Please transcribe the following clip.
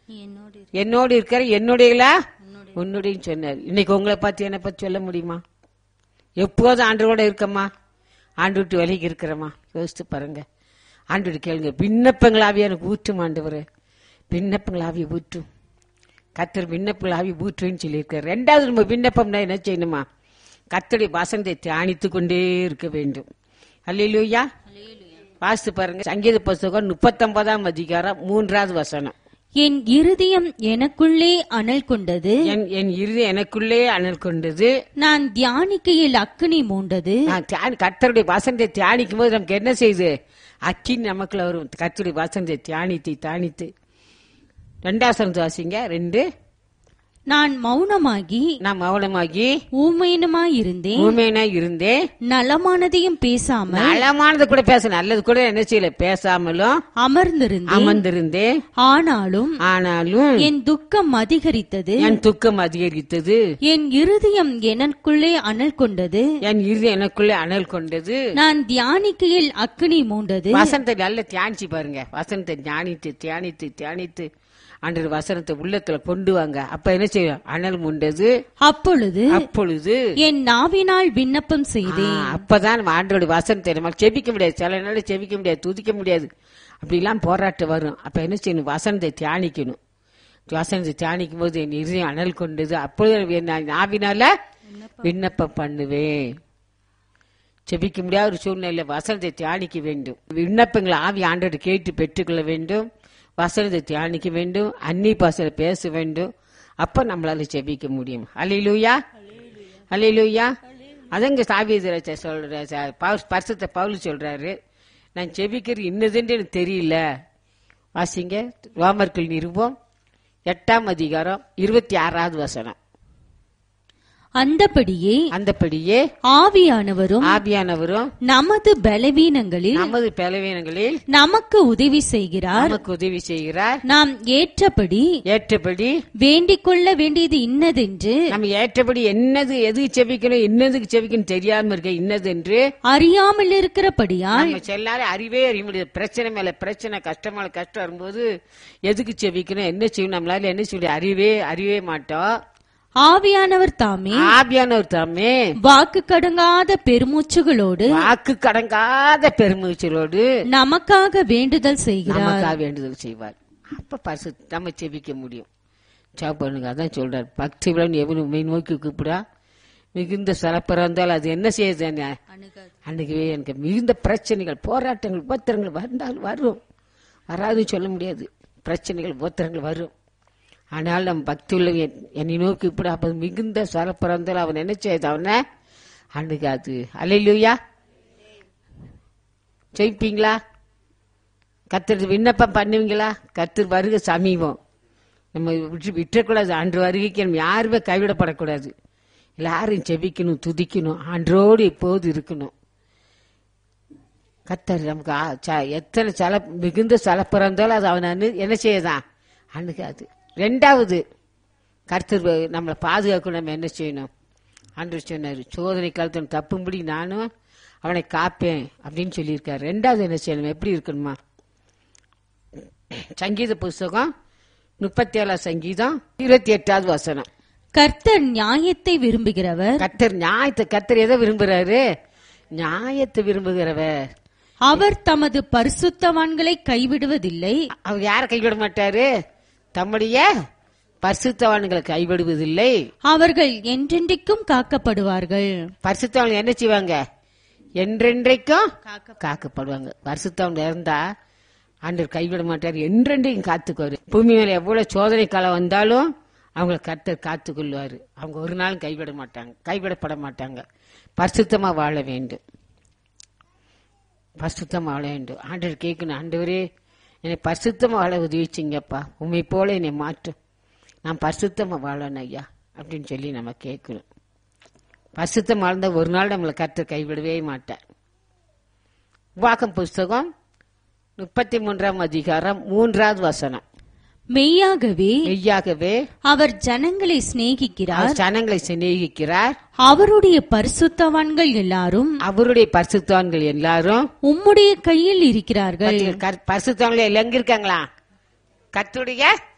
நீ என்னோடு இரு. என்னோடு இருக்கிற என்னுடையலா உன்னுடைய சொன்னார் இன்னைக்கு உங்களை பார்த்து என்னை பத்தி சொல்ல முடியுமா எப்போதும் ஆண்டோட இருக்கம்மா ஆண்டு விட்டு விலகி இருக்கிறம்மா யோசித்து பாருங்க ஆண்டு விட்டு கேளுங்க விண்ணப்பங்களாவே எனக்கு ஊற்றும் ஆண்டவர் விண்ணப்பங்களாவே ஊற்றும் கத்தர் விண்ணப்பங்களாவே ஊற்றுன்னு சொல்லியிருக்காரு ரெண்டாவது நம்ம விண்ணப்பம்னா என்ன செய்யணுமா கத்தருடைய வசனத்தை தியானித்து கொண்டே இருக்க வேண்டும் அல்லையிலூயா வாசித்து பாருங்க சங்கீத புஸ்தகம் முப்பத்தொன்பதாம் அதிகாரம் மூன்றாவது வசனம் என் இருதயம் எனக்குள்ளே அனல் கொண்டது என் என் இறுதி எனக்குள்ளே அனல் கொண்டது நான் தியானிக்கையில் அக்கினி மூண்டது நான் தியானி கர்த்தருடைய வசனத்தை தியானிக்கும் போது நமக்கு என்ன செய்யுது அக்கின் நமக்குள்ள வரும் கர்த்தருடைய வசனத்தை தியானித்து தியானித்து ரெண்டாவது வாசிங்க ரெண்டு நான் மௌனமாகி நான் மௌனமாகி ஊமையனுமாயிருந்தேன் ஊமையனா இருந்தேன் நலமானதையும் பேசாமல் நலமானது கூட பேச நல்லது கூட என்ன செய்யல பேசாமலும் அமர்ந்திருந்தேன் அமர்ந்திருந்தேன் ஆனாலும் ஆனாலும் என் துக்கம் அதிகரித்தது என் துக்கம் அதிகரித்தது என் இருதயம் எனக்குள்ளே அனல் கொண்டது என் இறுதி எனக்குள்ளே அனல் கொண்டது நான் தியானிக்கையில் அக்கினி மூண்டது வசனத்தை நல்லா தியானிச்சு பாருங்க வசனத்தை தியானித்து தியானித்து தியானித்து அன்று வசனத்தை உள்ளத்துல கொண்டு வாங்க அப்ப என்ன செய்யும் அனல் முண்டது அப்பொழுது அப்பொழுது என் நாவினால் விண்ணப்பம் செய்தேன் ஆ, அப்பதான் நம்ம ஆண்டோட வசனத்தை நம்ம செபிக்க முடியாது சில நாள் செபிக்க முடியாது துதிக்க முடியாது அப்படிலாம் போராட்டம் வரும் அப்ப என்ன செய்யணும் வசனத்தை தியானிக்கணும் வசனத்தை தியானிக்கும் போது என் இருதயம் அனல் கொண்டது அப்பொழுது என் நாவினால விண்ணப்பம் பண்ணுவேன் செபிக்க முடியாத ஒரு சூழ்நிலை வசனத்தை தியானிக்க வேண்டும் விண்ணப்பங்களை ஆவி ஆண்டோடு கேட்டு பெற்றுக்கொள்ள வேண்டும் வசனத்தை தியானிக்க வேண்டும் அன்னி பாசல பேச வேண்டும் அப்ப நம்மளால செபிக்க முடியும் அலையிலூயா அலையிலூயா அதங்க சாவியதராஜ சொல்ற ச- பவுல் பரிசுத்த பவுல் சொல்றாரு நான் செபிக்கிறது இன்னதுன்னு எனக்கு தெரியல வாசிங்க ரோமர்கள் நிருபம் எட்டாம் அதிகாரம் இருபத்தி ஆறாவது வசனம் அந்தபடியே அந்தபடியே ஆவியானவரும் ஆவியானவரும் நமது பலவீனங்களில் நமது பலவீனங்களில் நமக்கு உதவி செய்கிறார் நமக்கு உதவி செய்கிறார் நாம் ஏற்றபடி ஏற்றபடி வேண்டிக் கொள்ள வேண்டியது இன்னதென்று நம்ம ஏற்றபடி என்னது எது செபிக்கணும் என்னதுக்கு செபிக்கணும் தெரியாம இருக்க இன்னது என்று அறியாமல் இருக்கிறபடியால் நம்ம செல்லாலே அறிவே அறிய முடியாது பிரச்சனை மேல பிரச்சனை கஷ்டம் மேல கஷ்டம் வரும்போது எதுக்கு செபிக்கணும் என்ன செய்யணும் நம்மளால என்ன செய்ய முடியாது அறிவே அறிவே மாட்டோம் ஆவியானவர் தாமே ஆபியானவர் தாமே வாக்கு கடங்காத பெருமூச்சுகளோடு வாக்கு கடங்காத பெருமூச்சலோடு நமக்காக வேண்டுதல் செய்கிறார் நமக்காக வேண்டுதல் செய்வார் அப்ப பரிசு நம்ம செபிக்க முடியும் சாப்பாடுங்க அதான் சொல்றார் பக்தி விழன் எவனு உண்மை நோக்கி கூப்பிடா மிகுந்த சிறப்பிறந்தால் அது என்ன செய்யுது என்ன? அன்னைக்கு எனக்கு மிகுந்த பிரச்சனைகள் போராட்டங்கள் உபத்திரங்கள் வந்தால் வரும் வராதுன்னு சொல்ல முடியாது பிரச்சனைகள் உபத்திரங்கள் வரும் ஆனால் நம் பக்தி உள்ள என்- என்னை நோக்கி இப்படி அப்ப மிகுந்த சிறப்பிறந்தால் அவன் என்ன செய்யுது அவனை அன்னைக்கு அது அலையிலுயா ஜெயிப்பீங்களா கத்தர் விண்ணப்பம் பண்ணுவீங்களா கத்தர் வருகை சமீபம் நம்ம விட்டு விட்டுறக்கூடாது அன்று வருகைக்கு நம்ம யாருமே கைவிடப்படக்கூடாது எல்லாரும் செபிக்கணும் துதிக்கணும் அன்றோடு இப்போது இருக்கணும் கத்தர் நமக்கு ஆ- ச- எத்தனை சல மிகுந்த சல பிறந்தாலும் அது அவன் அனு- என்ன செய்யதான் அணுகாது ரெண்டாவது கர்த்தர் வ- நம்மளை பாதுகாக்க நம்ம என்ன செய்யணும் ஆண்டு சொன்னார் சோதனை காலத்தில் தப்பும்படி நானும் அவனை காப்பேன் அப்படின்னு சொல்லியிருக்காரு ரெண்டாவது என்ன செய்யணும் எப்படி இருக்கணுமா சங்கீத புஸ்தகம் முப்பத்தி ஏழாம் சங்கீதம் இருபத்தி எட்டாவது வசனம் கர்த்தர் நியாயத்தை விரும்புகிறவர் கத்தர் நியாயத்தை கத்தர் எதை விரும்புறாரு நியாயத்தை விரும்புகிறவர் அவர் தமது பரிசுத்தவான்களை கைவிடுவதில்லை அவர் யாரை கைவிட மாட்டாரு தம்முடைய பரிசுத்தவான்களை கைவிடுவதில்லை அவர்கள் என்றென்றைக்கும் காக்கப்படுவார்கள் பரிசுத்தவன் என்ன செய்வாங்க என்றென்றைக்கும் காக்கப்படுவாங்க பரிசுத்தவன் இருந்தா ஆண்டவர் கைவிட மாட்டார் என்றென்றைக்கும் காத்துக்குவாரு பூமி மேல எவ்வளவு சோதனை காலம் வந்தாலும் அவங்கள கர்த்தர் காத்துக்கொள்வாரு அவங்க ஒரு நாளும் கைவிட மாட்டாங்க கைவிடப்பட மாட்டாங்க பரிசுத்தமா வாழ வேண்டும் பரிசுத்தமா வாழ வேண்டும் ஆண்டவர் கேட்கணும் ஆண்டவரே என்னை பரிசுத்தமா வாழ உதவிச்சிங்கப்பா உண்மை போல என்னை மாற்றும் நான் பரிசுத்தமா வாழணும் ஐயா அப்படின்னு சொல்லி நம்ம கேட்கணும் பரிசுத்தம் வாழ்ந்த ஒரு நாள் நம்மளை கர்த்தர் கைவிடவே மாட்டார் வாக்கம் புஸ்தகம் முப்பத்தி மூன்றாம் அதிகாரம் மூன்றாவது வசனம் மெய்யாகவே மெய்யாகவே அவர் ஜனங்களை சிநேகிக்கிறார் அவர் ஜனங்களை சிநேகிக்கிறார் அவருடைய பரிசுத்தவான்கள் எல்லாரும் அவருடைய பரிசுத்தவான்கள் எல்லாரும் உம்முடைய கையில் இருக்கிறார்கள் பரிசுத்தவான்கள் எல்லாம் எங்க இருக்காங்களா கர்த்தருடைய